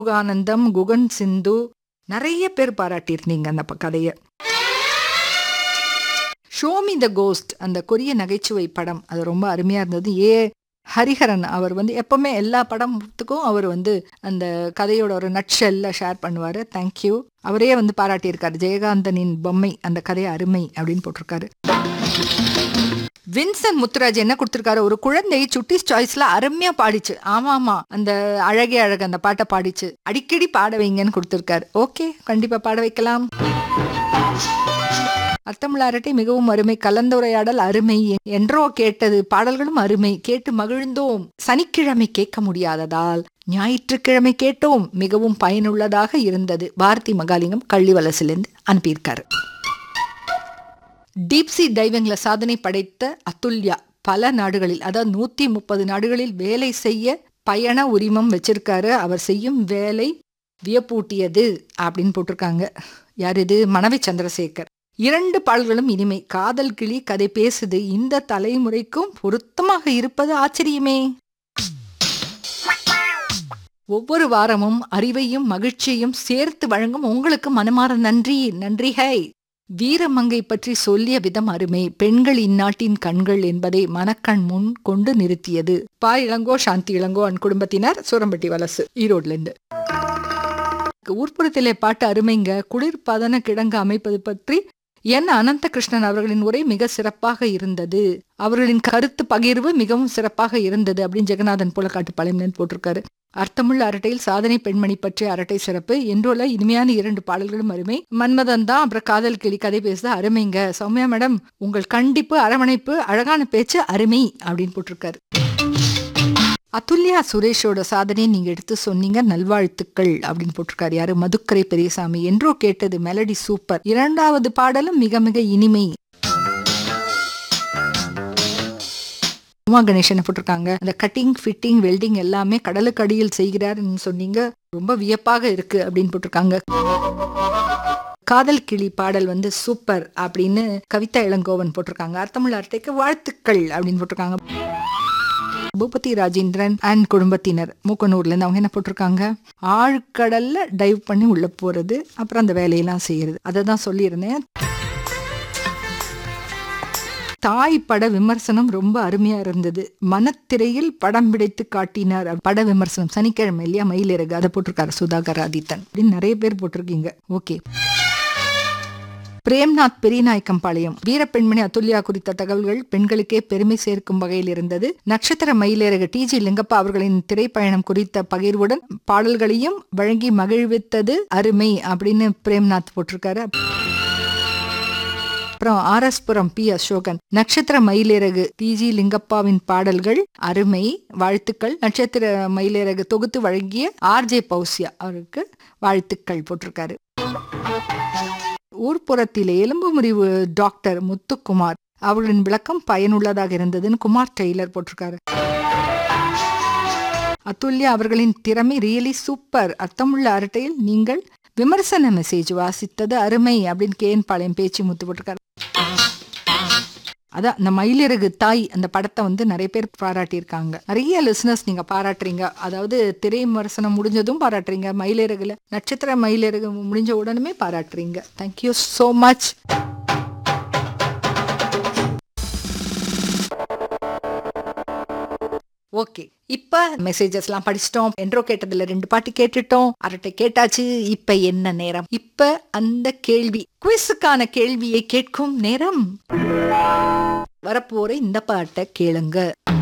குகானந்தம் குகன் சிந்து நிறைய பேர் பாராட்டியிருந்தீங்க அந்த ப- கதைய ஷோமி த கோஸ்ட் அந்த கொரிய நகைச்சுவை படம் அது ரொம்ப அருமையா இருந்தது ஏ ஹரிஹரன் அவர் வந்து எப்பவுமே எல்லா படத்துக்கும் அவர் வந்து அந்த கதையோட ஒரு நட்ஷெல்ல ஷேர் பண்ணுவார் தேங்க்யூ அவரே வந்து பாராட்டியிருக்காரு ஜெயகாந்தனின் பொம்மை அந்த கதை அருமை அப்படின்னு போட்டிருக்காரு வின்சன் முத்துராஜ் என்ன கொடுத்திருக்காரு ஒரு குழந்தை சுட்டிஸ் சாய்ஸ்ல அருமையா பாடிச்சு ஆமா ஆமா அந்த அழகே அழகு அந்த பாட்டை பாடிச்சு அடிக்கடி பாட வைங்கன்னு கொடுத்திருக்காரு ஓகே கண்டிப்பா பாட வைக்கலாம் அர்த்தமுள்ள அரட்டை மிகவும் அருமை கலந்துரையாடல் அருமை என்றோ கேட்டது பாடல்களும் அருமை கேட்டு மகிழ்ந்தோம் சனிக்கிழமை கேட்க முடியாததால் ஞாயிற்றுக்கிழமை கேட்டோம் மிகவும் பயனுள்ளதாக இருந்தது பாரதி மகாலிங்கம் கள்ளிவலசிலிருந்து அனுப்பியிருக்காரு டீப்சி டைவிங்ல சாதனை படைத்த அதுல்யா பல நாடுகளில் அதாவது நூத்தி முப்பது நாடுகளில் வேலை செய்ய பயண உரிமம் வச்சிருக்காரு அவர் செய்யும் வேலை வியப்பூட்டியது அப்படின்னு போட்டிருக்காங்க யார் இது மனைவி சந்திரசேகர் இரண்டு பாடல்களும் இனிமை காதல் கிளி கதை பேசுது இந்த தலைமுறைக்கும் பொருத்தமாக இருப்பது ஆச்சரியமே ஒவ்வொரு வாரமும் அறிவையும் மகிழ்ச்சியையும் சேர்த்து வழங்கும் உங்களுக்கு மனமார நன்றி நன்றி ஹை வீரமங்கை பற்றி சொல்லிய விதம் அருமை பெண்கள் இந்நாட்டின் கண்கள் என்பதை மனக்கண் முன் கொண்டு நிறுத்தியது பா இளங்கோ சாந்தி இளங்கோ அன் குடும்பத்தினர் சூரம்பட்டி வலசு ஈரோட்ல இருந்து ஊர்ப்புறத்திலே பாட்டு அருமைங்க குளிர்பதன கிடங்கு அமைப்பது பற்றி என் அனந்த கிருஷ்ணன் அவர்களின் உரை மிக சிறப்பாக இருந்தது அவர்களின் கருத்து பகிர்வு மிகவும் சிறப்பாக இருந்தது அப்படின்னு ஜெகநாதன் புலக்காட்டு பழையன் போட்டிருக்காரு அர்த்தமுள்ள அரட்டையில் சாதனை பெண்மணி பற்றிய அரட்டை சிறப்பு என்றுள்ள இனிமையான இரண்டு பாடல்களும் அருமை மன்மதன் தான் அப்புறம் காதல் கிளி கதை பேசுத அருமைங்க சௌமியா மேடம் உங்கள் கண்டிப்பு அரவணைப்பு அழகான பேச்சு அருமை அப்படின்னு போட்டிருக்காரு அதுல்யா சுரேஷோட சாதனையை நீங்க எடுத்து சொன்னீங்க நல்வாழ்த்துக்கள் அப்படின்னு போட்டிருக்காரு யாரு மதுக்கரை பெரியசாமி என்றோ கேட்டது மெலடி சூப்பர் இரண்டாவது பாடலும் மிக மிக இனிமை உமா கணேசன் போட்டிருக்காங்க அந்த கட்டிங் ஃபிட்டிங் வெல்டிங் எல்லாமே கடலுக்கு அடியில் செய்கிறாருன்னு சொன்னீங்க ரொம்ப வியப்பாக இருக்கு அப்படின்னு போட்டிருக்காங்க காதல் கிளி பாடல் வந்து சூப்பர் அப்படின்னு கவிதா இளங்கோவன் போட்டிருக்காங்க அர்த்தமுள்ள அர்த்தைக்கு வாழ்த்துக்கள் அப்படின்னு போட்டிருக்காங்க பூபதி ராஜேந்திரன் அண்ட் குடும்பத்தினர் மூக்கனூர்ல இருந்து அவங்க என்ன போட்டிருக்காங்க ஆழ்கடல்ல டைவ் பண்ணி உள்ள போறது அப்புறம் அந்த வேலையெல்லாம் செய்யறது அதை தான் சொல்லியிருந்தேன் தாய் பட விமர்சனம் ரொம்ப அருமையா இருந்தது மனத்திரையில் படம் பிடித்து காட்டினார் பட விமர்சனம் சனிக்கிழமை இல்லையா மயிலிறகு அதை போட்டிருக்காரு சுதாகர் ஆதித்தன் அப்படின்னு நிறைய பேர் போட்டிருக்கீங்க ஓகே பிரேம்நாத் பெரியநாயக்கம்பாளையம் வீரப்பெண்மணி அதுல்யா குறித்த தகவல்கள் பெண்களுக்கே பெருமை சேர்க்கும் வகையில் இருந்தது நட்சத்திர மயிலேறகு டி ஜி லிங்கப்பா அவர்களின் திரைப்பயணம் குறித்த பகிர்வுடன் பாடல்களையும் வழங்கி மகிழ்வித்தது அருமை அப்படின்னு பிரேம்நாத் போட்டிருக்காரு அப்புறம் R S Puram P Asokan நட்சத்திர மயிலிறகு டி ஜி லிங்கப்பாவின் பாடல்கள் அருமை வாழ்த்துக்கள் நட்சத்திர மயிலிறகு தொகுத்து வழங்கிய ஆர் ஜே பௌசியா அவருக்கு வாழ்த்துக்கள் போட்டிருக்காரு ஊர்ப்புறத்திலே எலும்பு முறிவு டாக்டர் முத்துக்குமார் அவர்களின் விளக்கம் பயனுள்ளதாக இருந்ததுன்னு குமார் டெய்லர் போட்டிருக்காரு அதுல்யா அவர்களின் திறமை ரியலி சூப்பர் அர்த்தமுள்ள அரட்டையில் நீங்கள் விமர்சன மெசேஜ் வாசித்தது அருமை அப்படின்னு கே என் பாளையம் பேச்சு முத்து போட்டிருக்காரு அதான் இந்த மயிலிறகு தாய் அந்த படத்தை வந்து நிறைய பேர் பாராட்டியிருக்காங்க நிறைய லிசனர்ஸ் நீங்க பாராட்டுறீங்க அதாவது திரை விமர்சனம் முடிஞ்சதும் பாராட்டுறீங்க மயிலிறகுல நட்சத்திர மயிலிறகு முடிஞ்ச உடனுமே பாராட்டுறீங்க தேங்க்யூ ஸோ மச் ஓகே இப்ப மெசேஜஸ்லாம் படிச்சிட்டோம் என்றோ கேட்டதுல ரெண்டு பாட்டு கேட்டுட்டோம் அரட்டை கேட்டாச்சு இப்ப என்ன நேரம் இப்ப அந்த கேள்வி குவிஸுக்கான கேள்வியை கேட்கும் நேரம் வரப்போற இந்த பாட்டை கேளுங்க